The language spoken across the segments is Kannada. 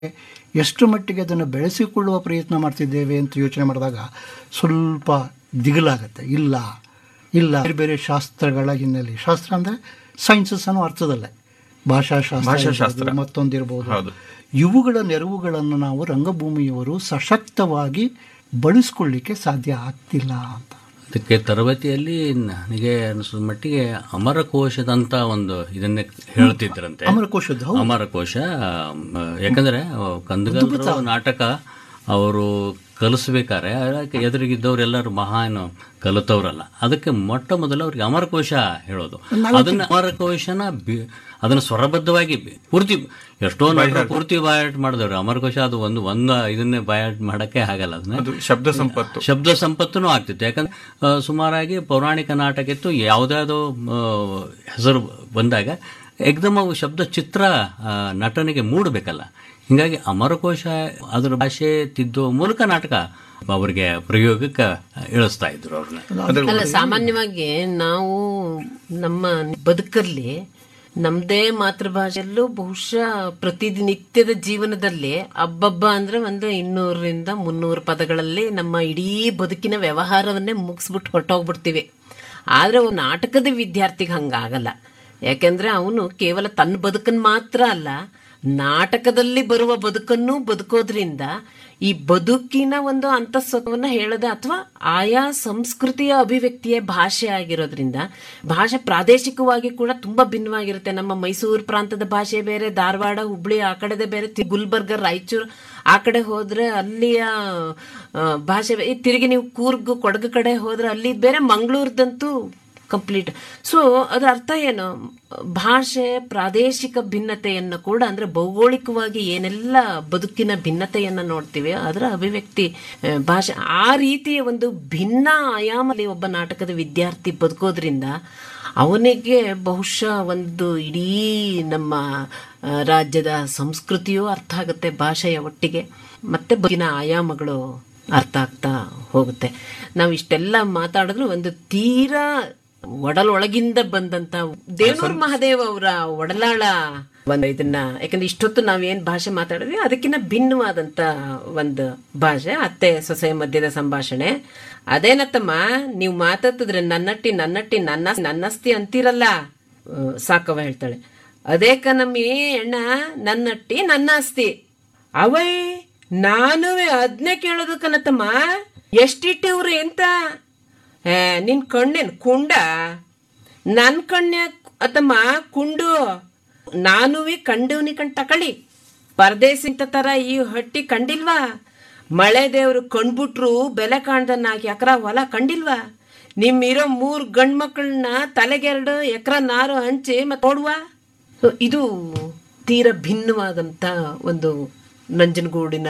ಎಷ್ಟು ಮಟ್ಟಿಗೆ ಅದನ್ನು ಬೆಳೆಸಿಕೊಳ್ಳುವ ಪ್ರಯತ್ನ ಮಾಡ್ತಿದ್ದೇವೆ ಅಂತ ಯೋಚನೆ ಮಾಡಿದಾಗ ಸ್ವಲ್ಪ ದಿಗಿಲಾಗತ್ತೆ ಇಲ್ಲ ಇಲ್ಲ ಬೇರೆ ಬೇರೆ ಶಾಸ್ತ್ರಗಳ ಹಿನ್ನೆಲೆ ಶಾಸ್ತ್ರ ಅಂದರೆ ಸೈನ್ಸಸ್ ಅನ್ನೋ ಅರ್ಥದಲ್ಲೇ ಭಾಷಾಶಾಸ್ತ್ರ ಭಾಷಾಶಾಸ್ತ್ರ. ಇರ್ಬೋದು, ಮತ್ತೊಂದಿರ್ಬೋದು ಹೌದು. ಇವುಗಳ ನೆರವುಗಳನ್ನು ನಾವು ರಂಗಭೂಮಿಯವರು ಸಶಕ್ತವಾಗಿ ಬಳಸ್ಕೊಳ್ಳಿಕ್ಕೆ ಸಾಧ್ಯ ಆಗ್ತಿಲ್ಲ ಅಂತ ಅದಕ್ಕೆ ತರಬೇತಿಯಲ್ಲಿ ನನಗೆ ಅನಿಸಿದ ಮಟ್ಟಿಗೆ ಅಮರಕೋಶದಂತ ಒಂದು ಇದನ್ನೇ ಹೇಳ್ತಿದ್ರಂತೆ ಅಮರಕೋಶದ್ದು ಹೌದು. ಅಮರಕೋಶ ಮ, ಯಾಕಂದ್ರೆ ಕಂದಗಲ್ರು ನಾಟಕ ಅವರು ಕಲಿಸ್ಬೇಕಾರೆ ಅದಕ್ಕೆ ಎದುರಿಗಿದ್ದವರೆಲ್ಲರೂ ಮಹಾನ್ ಕಲಿತವ್ರಲ್ಲ ಅದಕ್ಕೆ ಮೊಟ್ಟ ಮೊದಲು ಅವ್ರಿಗೆ ಅಮರಕೋಶ ಹೇಳೋದು ಅದನ್ನ ಅಮರಕೋಶನ ಬಿ- ಅದನ್ನ ಸ್ವರಬದ್ಧವಾಗಿ ಬಿ- ಪೂರ್ತಿ ಎಷ್ಟೋ ನಟರು ಪೂರ್ತಿ ಬಾಯಾಟ ಮಾಡಿದವ್ರು ಅಮರಕೋಶ ಅದು ಒಂದು ಒಂದು ಇದನ್ನೇ ಬಾಯಾಟ ಮಾಡಕ್ಕೆ ಆಗಲ್ಲ ಅದನ್ನ ಅದು ಶಬ್ದ ಸಂಪತ್ತು ಶಬ್ದ ಸಂಪತ್ತೂ ಆಗ್ತಿತ್ತು ಯಾಕಂದ್ರೆ ಆ, ಸುಮಾರಾಗಿ ಪೌರಾಣಿಕ ನಾಟಕ ಇತ್ತು ಯಾವುದ್ಯಾವುದೋ ಹೆಸರು ಬಂದಾಗ ಏಕ್ದಮ್ ಅವು ಶಬ್ದ ಚಿತ್ರ ಆ, ನಟನಿಗೆ ಮೂಡಬೇಕಲ್ಲ ಹಿಂಗಾಗಿ ಅಮರಕೋಶ ಅದರ ಭಾಷೆ ತಿದ್ದುವ ಮೂಲಕ ನಾಟಕ ಅವರಿಗೆ ಪ್ರಯೋಗಕ್ಕೆ ಇಳಿಸ್ತಾ ಇದ್ರು ಅವ್ರನ್ನ ಅಲ್ಲ ಸಾಮಾನ್ಯವಾಗಿ ನಾವು ನಮ್ಮ ಬದುಕಲ್ಲಿ ನಮ್ದೇ ಮಾತೃಭಾಷೆಯಲ್ಲೂ ಬಹುಶಃ ಪ್ರತಿನಿತ್ಯದ ಜೀವನದಲ್ಲಿ ಅಬ್ಬಬ್ಬ ಅಂದ್ರೆ ಒಂದು ಇನ್ನೂರರಿಂದ ಮುನ್ನೂರು ಪದಗಳಲ್ಲಿ ನಮ್ಮ ಇಡೀ ಬದುಕಿನ ವ್ಯವಹಾರವನ್ನೇ ಮುಗಿಸ್ಬಿಟ್ಟು ಹೊರಟೋಗ್ಬಿಡ್ತೀವಿ ಆದ್ರೆ ಒಬ್ಬ ನಾಟಕದ ವಿದ್ಯಾರ್ಥಿಗೆ ಹಂಗಾಗಲ್ಲ ಯಾಕೆಂದ್ರೆ ಅವನು ಕೇವಲ ತನ್ನ ಬದುಕನ್ನು ಮಾತ್ರ ಅಲ್ಲ ನಾಟಕದಲ್ಲಿ ಬರುವ ಬದುಕನ್ನು ಬದುಕೋದ್ರಿಂದ ಈ ಬದುಕಿನ ಒಂದು ಅಂತಸ್ವತ್ವವನ್ನ ಹೇಳದೆ ಅಥವಾ ಆಯಾ ಸಂಸ್ಕೃತಿಯ ಅಭಿವ್ಯಕ್ತಿಯ ಭಾಷೆ ಆಗಿರೋದ್ರಿಂದ ಭಾಷೆ ಪ್ರಾದೇಶಿಕವಾಗಿ ಕೂಡ ತುಂಬಾ ಭಿನ್ನವಾಗಿರುತ್ತೆ ನಮ್ಮ ಮೈಸೂರು ಪ್ರಾಂತದ ಭಾಷೆ ಬೇರೆ ಧಾರವಾಡ ಹುಬ್ಳಿ ಆ ಕಡೆದೇ ಬೇರೆ ತಿ- ಗುಲ್ಬರ್ಗ ರಾಯಚೂರು ಆ ಕಡೆ ಹೋದ್ರೆ ಅಲ್ಲಿಯ ಆ, ಭಾಷೆ ಬೇ- ಈ ತಿರುಗಿ ನೀವು ಕೂರ್ಗ್ ಕೊಡಗು ಕಡೆ ಹೋದ್ರೆ ಅಲ್ಲಿ ಬೇರೆ ಮಂಗಳೂರ್ದಂತೂ ಕಂಪ್ಲೀಟ್ ಸೊ ಅದರ ಅರ್ಥ ಏನು ಭಾಷೆ ಪ್ರಾದೇಶಿಕ ಭಿನ್ನತೆಯನ್ನು ಕೂಡ ಅಂದ್ರೆ ಭೌಗೋಳಿಕವಾಗಿ ಏನೆಲ್ಲ ಬದುಕಿನ ಭಿನ್ನತೆಯನ್ನ ನೋಡ್ತೀವಿ ಅದರ ಅಭಿವ್ಯಕ್ತಿ ಆ, ಭಾಷೆ ಆ ರೀತಿಯ ಒಂದು ಭಿನ್ನ ಆಯಾಮಲ್ಲಿ ಒಬ್ಬ ನಾಟಕದ ವಿದ್ಯಾರ್ಥಿ ಬದುಕೋದ್ರಿಂದ ಅವನಿಗೆ ಬಹುಶಃ ಒಂದು ಇಡೀ ನಮ್ಮ ಆ, ರಾಜ್ಯದ ಸಂಸ್ಕೃತಿಯೂ ಅರ್ಥ ಆಗುತ್ತೆ ಭಾಷೆಯ ಒಟ್ಟಿಗೆ ಮತ್ತೆ ಬದುಕಿನ ಆಯಾಮಗಳು ಅರ್ಥ ಆಗ್ತಾ ಹೋಗುತ್ತೆ ನಾವು ಇಷ್ಟೆಲ್ಲ ಮಾತಾಡಿದ್ರು ಒಂದು ತೀರಾ ಒಡಲೊಳಗಿಂದ ಬಂದಂತ ದೇವನೂರ್ ಮಹಾದೇವ್ ಅವರ ಒಡಲಾಳ ಒಂದು ಇದನ್ನ ಯಾಕಂದ್ರೆ ಇಷ್ಟೊತ್ತು ನಾವೇನ್ ಭಾಷೆ ಮಾತಾಡಿದ್ವಿ ಅದಕ್ಕಿಂತ ಭಿನ್ನವಾದಂತ ಒಂದು ಭಾಷೆ ಅತ್ತೆ ಸೊಸೆ ಮಧ್ಯದ ಸಂಭಾಷಣೆ ಅದೇನತ್ತಮ್ಮ ನೀವು ಮಾತಾಡ್ತಿದ್ರೆ ನನ್ನಟ್ಟಿ ನನ್ನಟ್ಟಿ ನನ್ನ ನನ್ನಸ್ತಿ ಅಂತೀರಲ್ಲ ಆ, ಸಾಕವ ಹೇಳ್ತಾಳೆ ಅದೇ ಕಣಮ್ಮಿ ಅಣ್ಣ ನನ್ನಟ್ಟಿ ನನ್ನ ಆಸ್ತಿ ಅವೈ ನಾನುವೆ ಅದ್ನೇ ಕೇಳೋದು ಕಣತಮ್ಮ ಎಷ್ಟಿಟ್ಟಿವ್ರಿ ಅಂತ ಏ, ನಿನ್ ಕಣ್ಣೇನ್ ಕುಂಡ ನನ್ ಕಣ್ಣ ಅತ್ತಮ್ಮ ಕುಂಡು ನಾನುವೆ ಕಂಡುವ್ನಿ ಕಣ್ ತಕಳಿ ಪರದೇಶಿಂತ ತರ ಈ ಹಟ್ಟಿ ಕಂಡಿಲ್ವಾ ಮಳೆ ದೇವ್ರು ಕಂಡ್ಬಿಟ್ರು ಬೆಲೆ ಕಾಣ್ದ ನಾಲ್ಕು ಎಕರ ಹೊಲ ಕಂಡಿಲ್ವಾ ನಿಮ್ಮಿರೋ ಮೂರ್ ಗಂಡ್ ಮಕ್ಕಳನ್ನ ತಲೆಗೆರಡು ಎಕರ ನಾರು ಹಂಚಿ ಮತ್ ನೋಡುವ ಸೊ ಇದು ತೀರ ಭಿನ್ನವಾದಂತ ಒಂದು ನಂಜನಗೂಡಿನ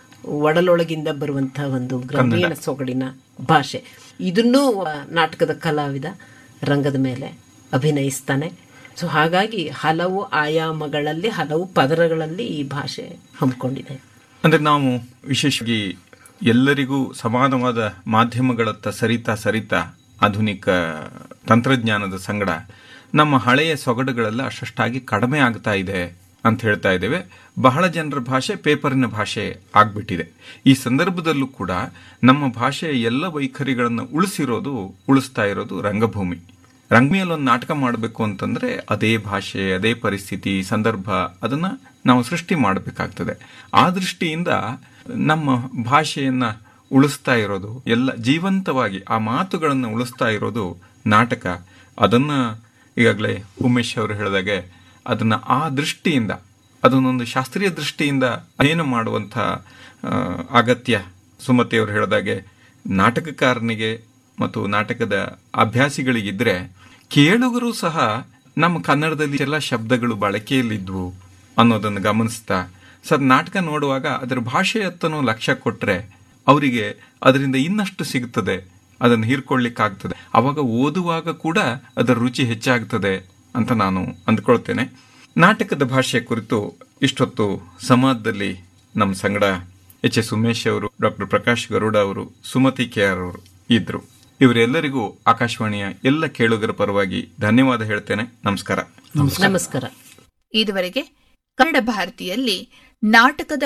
ಒಡಲೊಳಗಿಂದ ಬರುವಂತಹ ಒಂದು ಗ್ರಾಮೀಣ ಸೊಗಡಿನ ಭಾಷೆ ಇದನ್ನೂ ಒಬ್ಬ ನಾಟಕದ ಕಲಾವಿದ ರಂಗದ ಮೇಲೆ ಅಭಿನಯಿಸ್ತಾನೆ ಸೊ ಹಾಗಾಗಿ ಹಲವು ಆಯಾಮಗಳಲ್ಲಿ ಹಲವು ಪದರಗಳಲ್ಲಿ ಈ ಭಾಷೆ ಹಮ್ಮಿಕೊಂಡಿದೆ ಅಂದ್ರೆ ನಾವು ವಿಶೇಷವಾಗಿ ಎಲ್ಲರಿಗೂ ಸಮಾನವಾದ ಮಾಧ್ಯಮಗಳತ್ತ ಸರಿತಾ ಸರಿತಾ ಆಧುನಿಕ ತಂತ್ರಜ್ಞಾನದ ಸಂಗಡ ನಮ್ಮ ಹಳೆಯ ಸೊಗಡುಗಳೆಲ್ಲ ಅಷ್ಟಷ್ಟಾಗಿ ಕಡಿಮೆ ಆಗ್ತಾ ಇದೆ ಅಂತ ಹೇಳ್ತಾ ಇದ್ದೇವೆ ಬಹಳ ಜನರ ಭಾಷೆ ಪೇಪರಿನ ಭಾಷೆ ಆಗ್ಬಿಟ್ಟಿದೆ ಈ ಸಂದರ್ಭದಲ್ಲೂ ಕೂಡ ನಮ್ಮ ಭಾಷೆಯ ಎಲ್ಲ ವೈಖರಿಗಳನ್ನು ಉಳಿಸಿರೋದು ಉಳಿಸ್ತಾ ಇರೋದು ರಂಗಭೂಮಿ ರಂಗಭೂಮಿಯಲ್ಲಿ ಒಂದು ನಾಟಕ ಮಾಡಬೇಕು ಅಂತಂದ್ರೆ ಅದೇ ಭಾಷೆ ಅದೇ ಪರಿಸ್ಥಿತಿ ಸಂದರ್ಭ ಅದನ್ನ ನಾವು ಸೃಷ್ಟಿ ಮಾಡಬೇಕಾಗ್ತದೆ ಆ ದೃಷ್ಟಿಯಿಂದ ನಮ್ಮ ಭಾಷೆಯನ್ನ ಉಳಿಸ್ತಾ ಇರೋದು ಎಲ್ಲ ಜೀವಂತವಾಗಿ ಆ ಮಾತುಗಳನ್ನು ಉಳಿಸ್ತಾ ಇರೋದು ನಾಟಕ ಅದನ್ನ ಈಗಾಗಲೇ ಉಮೇಶ್ ಅವರು ಹೇಳಿದಾಗೆ ಅದನ್ನ ಆ ದೃಷ್ಟಿಯಿಂದ ಅದನ್ನೊಂದು ಶಾಸ್ತ್ರೀಯ ದೃಷ್ಟಿಯಿಂದ ಅಧ್ಯಯನ ಮಾಡುವಂಥ ಆ, ಅಗತ್ಯ ಸುಮತಿ ಅವರು ಹೇಳಿದಾಗೆ ನಾಟಕಕಾರನಿಗೆ ಮತ್ತು ನಾಟಕದ ಅಭ್ಯಾಸಿಗಳಿಗಿದ್ರೆ ಕೇಳುಗರು ಸಹ ನಮ್ಮ ಕನ್ನಡದಲ್ಲಿ ಎಲ್ಲ ಶಬ್ದಗಳು ಬಳಕೆಯಲ್ಲಿದ್ವು ಅನ್ನೋದನ್ನು ಗಮನಿಸ್ತಾ ಸರ್ ನಾಟಕ ನೋಡುವಾಗ ಅದರ ಭಾಷೆಯತ್ತನೂ ಲಕ್ಷ್ಯ ಕೊಟ್ರೆ ಅವರಿಗೆ ಅದರಿಂದ ಇನ್ನಷ್ಟು ಸಿಗುತ್ತದೆ ಅದನ್ನು ಹೀರ್ಕೊಳ್ಳಿಕ್ಕಾಗ್ತದೆ ಅವಾಗ ಓದುವಾಗ ಕೂಡ ಅದರ ರುಚಿ ಹೆಚ್ಚಾಗ್ತದೆ ಅಂತ ನಾನು ಅಂದ್ಕೊಳ್ತೇನೆ ನಾಟಕದ ಭಾಷೆ ಕುರಿತು ಇಷ್ಟೊತ್ತು ಸಂವಾದದಲ್ಲಿ ನಮ್ಮ ಸಂಗಡ ಎಚ್ ಎಸ್ ಉಮೇಶ್ ಅವರು ಡಾಕ್ಟರ್ ಪ್ರಕಾಶ್ ಗರುಡ ಅವರು ಸುಮತಿ ಕೆ ಆರ್ ಅವರು ಇದ್ರು ಇವರೆಲ್ಲರಿಗೂ ಆಕಾಶವಾಣಿಯ ಎಲ್ಲ ಕೇಳುಗರ ಪರವಾಗಿ ಧನ್ಯವಾದ ಹೇಳ್ತೇನೆ ನಮಸ್ಕಾರ ನಮಸ್ಕಾರ ಇದುವರೆಗೆ ಕನ್ನಡ ಭಾರತಿಯಲ್ಲಿ ನಾಟಕದ